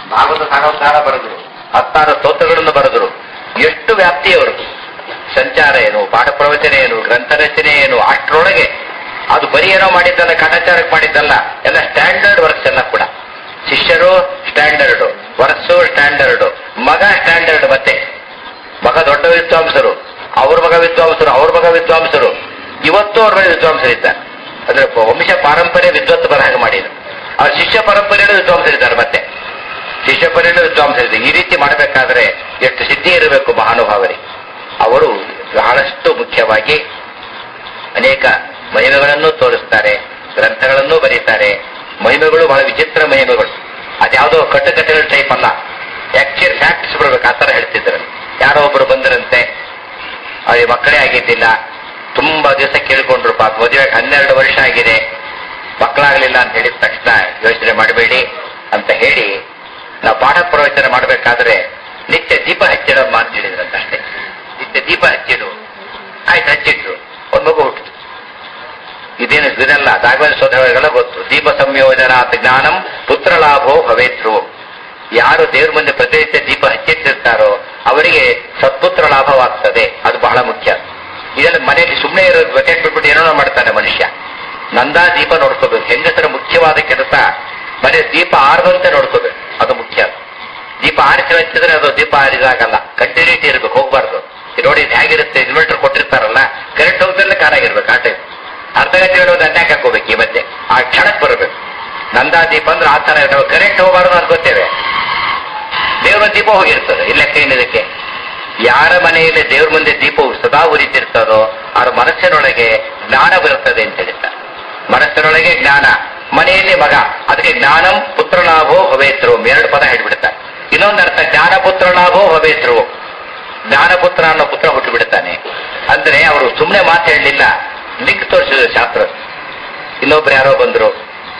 ಭಾಗವತ ಸಾರೋದ್ಧಾರ ಬರೆದ್ರು ಹತ್ತಾರು ಸ್ತೋತ್ರಗಳನ್ನು ಬರೆದ್ರು ಎಷ್ಟು ವ್ಯಾಪ್ತಿಯವರು ಸಂಚಾರ ಏನು ಪಾಠ ಪ್ರವಚನ ಏನು ಗ್ರಂಥ ರಚನೆ ಏನು ಅಷ್ಟರೊಳಗೆ ಅದು ಬರೀ ಏನೋ ಮಾಡಿದ್ದಲ್ಲ ಕಾಟಾಚಾರಕ್ಕೆ ಮಾಡಿದ್ದಲ್ಲ ಎಲ್ಲ ಸ್ಟ್ಯಾಂಡರ್ಡ್ ವರ್ಕ್ಸ್ ಎಲ್ಲ ಕೂಡ ಶಿಷ್ಯರು ಸ್ಟ್ಯಾಂಡರ್ಡ್ ವರ್ಕ್ಸು ಸ್ಟ್ಯಾಂಡರ್ಡ್ ಮಗ ಸ್ಟ್ಯಾಂಡರ್ಡ್ ಮತ್ತೆ ಮಗ ದೊಡ್ಡ ವಿದ್ವಾಂಸರು ಅವ್ರ ಮಗ ವಿದ್ವಾಂಸರು ಅವ್ರ ಮಗ ವಿದ್ವಾಂಸರು ಇವತ್ತು ಅವ್ರ ಮನೆ ವಿದ್ವಾಂಸರಿದ್ದಾರೆ ಅಂದ್ರೆ ವಂಶ ಪಾರಂಪರ್ಯ ವಿದ್ವತ್ ಬರಹಾಗ ಮಾಡಿದ್ರು ಅವ್ರ ಶಿಷ್ಯ ಪರಂಪರೆಯಲ್ಲೂ ವಿದ್ವಾಂಸರಿದ್ದಾರೆ ಮತ್ತೆ ಶಿಷ್ಯ ಪರಂಪರೆಯಲ್ಲೂ ವಿದ್ವಾಂಸರಿದ್ದಾರೆ ಈ ರೀತಿ ಮಾಡಬೇಕಾದ್ರೆ ಎಷ್ಟು ಸಿದ್ಧಿ ಇರಬೇಕು ಮಹಾನುಭಾವರಿಗೆ ಅವರು ಬಹಳಷ್ಟು ಮುಖ್ಯವಾಗಿ ಅನೇಕ ಮಹಿಮೆಗಳನ್ನು ತೋರಿಸ್ತಾರೆ ಗ್ರಂಥಗಳನ್ನು ಬರೀತಾರೆ ಮಹಿಮೆಗಳು ಬಹಳ ವಿಚಿತ್ರ ಮಹಿಮೆಗಳು ಅದ್ಯಾವುದೋ ಕಟ್ಟುಕಟ್ಟೆಗಳ ಟೈಪ್ ಅಲ್ಲ ಆಕ್ಚುಯಲ್ ಫ್ಯಾಕ್ಟ್ಸ್ ಬರ್ಬೇಕು ಆ ಥರ ಹೇಳ್ತಿದ್ರು ಯಾರೋ ಒಬ್ರು ಬಂದರಂತೆ ಅವ್ರಿಗೆ ಮಕ್ಕಳೇ ಆಗಿದ್ದಿಲ್ಲ ತುಂಬಾ ದಿವಸ ಕೇಳ್ಕೊಂಡ್ರು ಪಾಪ ಮದುವೆ ಹನ್ನೆರಡು ವರ್ಷ ಆಗಿದೆ ಮಕ್ಕಳಾಗಲಿಲ್ಲ ಅಂತ ಹೇಳಿದ ತಕ್ಷಣ ಯೋಚನೆ ಮಾಡಬೇಡಿ ಅಂತ ಹೇಳಿ ನಾವು ಪಾಠ ಪ್ರವಚನ ಮಾಡಬೇಕಾದ್ರೆ ನಿತ್ಯ ದೀಪ ಹಚ್ಚಿಡಮ್ಮ ಅಂತ ಹೇಳಿದ್ರಂತ ಅಷ್ಟೇ ನಿತ್ಯ ದೀಪ ಹಚ್ಚಿಡು ಆಯ್ತು ಹಚ್ಚಿಟ್ರು ಒಂದು ಮಗು ಹುಟ್ಟಿತು ಇದೇನು ಇದೆಲ್ಲ ರಾಘವೇಂದ್ರ ಸೋದರಗಳಿಗೆಲ್ಲ ಗೊತ್ತು ದೀಪ ಸಂಯೋಜನಾತ್ ಜ್ಞಾನಂ ಪುತ್ರ ಲಾಭೋ ಭವೇತ್ರು ಯಾರು ದೇವ್ರ ಮುಂದೆ ಪ್ರತಿನಿತ್ಯ ದೀಪ ಹಚ್ಚಿಟ್ಟಿರ್ತಾರೋ ಅವರಿಗೆ ಸತ್ಪುತ್ರ ಲಾಭವಾಗ್ತದೆ ಅದು ಬಹಳ ಮುಖ್ಯ ಇದೆಲ್ಲ ಮನೆಯಲ್ಲಿ ಸುಮ್ಮನೆ ಇರೋದು ಬಕೆಟ್ ಬಿಟ್ಬಿಟ್ಟು ಏನೋ ಮಾಡ್ತಾನೆ ಮನುಷ್ಯ ನಂದಾ ದೀಪ ನೋಡ್ಕೋಬೇಕು ಹೆಂಗಸರ ಮುಖ್ಯವಾದ ಕೆಲಸ ಮನೆ ದೀಪ ಆರದಂತೆ ನೋಡ್ಕೋಬೇಕು ಅದು ಮುಖ್ಯ ದೀಪ ಆರಿಸಿ ಹಚ್ಚಿದ್ರೆ ಅದು ದೀಪ ಆರಿದಾಗಲ್ಲ ಕಂಟಿನ್ಯೂಟಿ ಇರ್ಬೇಕು ಹೋಗ್ಬಾರ್ದು ಈಗ ನೋಡಿ ಇದು ಹೇಗಿರುತ್ತೆ ಇನ್ವರ್ಟರ್ ಕೊಟ್ಟಿರ್ತಾರಲ್ಲ ಕರೆಂಟ್ ಹೋಗ್ದಲ್ಲೇ ಕಾರಾಗಿರ್ಬೇಕು ಆ ಟೈಮ್ ಅರ್ಧ ಗಂಟೆ ಒಂದು ಅಟ್ಯಾಕ್ ಹಾಕೋಬೇಕು ಈ ಮಧ್ಯೆ ಆ ಕ್ಷಣಕ್ಕೆ ಬರಬೇಕು ನಂದಾ ದೀಪ ಅಂದ್ರೆ ಆ ತರ ನಾವು ಕರೆಂಟ್ ಹೋಗಬಾರ್ದು ಅನ್ಕೋತೇವೆ ದೇವರ ದೀಪ ಹೋಗಿರ್ತದೆ ಈ ಲೆಕ್ಕ ಏನಿದಕ್ಕೆ ಯಾರ ಮನೆಯಲ್ಲಿ ದೇವ್ರ ಮುಂದೆ ದೀಪವು ಸದಾ ಉರಿತಿರ್ತದೋ ಅವರ ಮನಸ್ಸಿನೊಳಗೆ ಜ್ಞಾನ ಬರುತ್ತದೆ ಅಂತ ಹೇಳ್ತಾರೆ ಮನಸ್ಸಿನೊಳಗೆ ಜ್ಞಾನ ಮನೆಯಲ್ಲಿ ಮಗ ಅದಕ್ಕೆ ಜ್ಞಾನಂ ಪುತ್ರಲಾಭೋ ಭವೇತ್ರು ಎರಡು ಪದ ಹೇಳ್ಬಿಡ್ತಾರೆ ಇನ್ನೊಂದರ್ಥ ಜ್ಞಾನ ಪುತ್ರಲಾಭೋ ಭವೇತ್ರು ಜ್ಞಾನಪುತ್ರ ಅನ್ನೋ ಪುತ್ರ ಹುಟ್ಟು ಬಿಡ್ತಾನೆ ಅಂದ್ರೆ ಅವರು ಸುಮ್ಮನೆ ಮಾತು ಹೇಳಲಿಲ್ಲ ಲಿಂಕ್ ತೋರಿಸಿದ್ರು ಶಾಸ್ತ್ರ ಇನ್ನೊಬ್ರು ಯಾರೋ ಬಂದ್ರು